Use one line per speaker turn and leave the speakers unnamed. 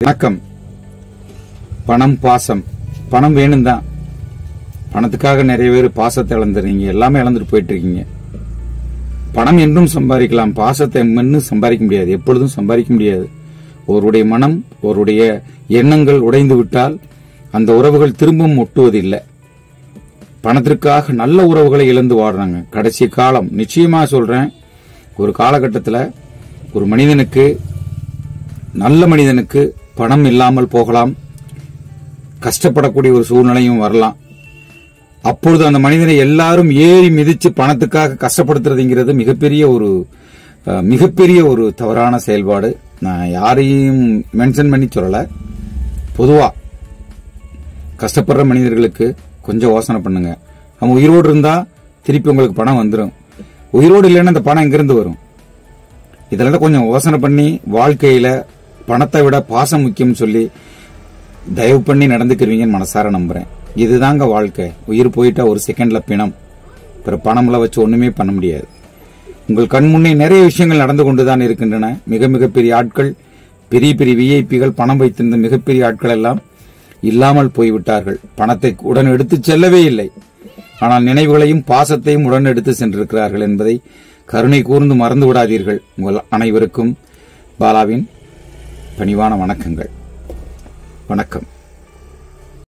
வணக்கம் பணம் பாசம் பணம் வேணும் தான் பணத்துக்காக நிறைய பேர் பாசத்தை இழந்துறீங்க எல்லாமே இழந்துட்டு போயிட்டு இருக்கீங்க பணம் என்றும் சம்பாதிக்கலாம் பாசத்தை இன்னும் சம்பாதிக்க முடியாது எப்பொழுதும் சம்பாதிக்க முடியாது ஒருவருடைய மனம் ஒருவருடைய எண்ணங்கள் உடைந்து விட்டால் அந்த உறவுகள் திரும்பவும் ஒட்டுவதில்லை பணத்திற்காக நல்ல உறவுகளை இழந்து வாடுறாங்க கடைசி காலம் நிச்சயமா சொல்றேன் ஒரு காலகட்டத்தில் ஒரு மனிதனுக்கு நல்ல மனிதனுக்கு பணம் இல்லாமல் போகலாம் கஷ்டப்படக்கூடிய ஒரு சூழ்நிலையும் வரலாம் அப்பொழுது அந்த மனிதனை எல்லாரும் ஏறி மிதிச்சு பணத்துக்காக கஷ்டப்படுத்துறதுங்கிறது மிகப்பெரிய ஒரு அஹ், மிகப்பெரிய ஒரு தவறான செயல்பாடு நான் யாரையும் மென்ஷன் பண்ணி சொல்லல பொதுவா கஷ்டப்படுற மனிதர்களுக்கு கொஞ்சம் யோசனை பண்ணுங்க அவங்க உயிரோடு இருந்தா திருப்பி உங்களுக்கு பணம் வந்துடும் உயிரோடு இல்லைன்னா அந்த பணம் எங்கிருந்து வரும் இதெல்லாம் கொஞ்சம் யோசனை பண்ணி வாழ்க்கையில பணத்தை விட பாசம் முக்கியம் சொல்லி தயவு பண்ணி நடந்துக்கிறீங்கன்னு மனசார நம்புறேன் இதுதாங்க வாழ்க்கை உயிர் போயிட்டா ஒரு செகண்ட்ல பிணம் பிற பணம்ல வச்சு ஒண்ணுமே பண்ண முடியாது உங்கள் கண் முன்னே நிறைய விஷயங்கள் நடந்து கொண்டுதான் இருக்கின்றன மிக மிக பெரிய ஆட்கள் பெரிய பெரிய விஐபிகள் பணம் வைத்திருந்த மிகப்பெரிய ஆட்கள் எல்லாம் இல்லாமல் போய்விட்டார்கள் பணத்தை உடன் எடுத்துச் செல்லவே இல்லை ஆனால் நினைவுகளையும் பாசத்தையும் உடன் எடுத்து சென்றிருக்கிறார்கள் என்பதை கருணை கூர்ந்து மறந்து விடாதீர்கள் உங்கள் அனைவருக்கும் பாலாவின் பணிவான வணக்கங்கள் வணக்கம்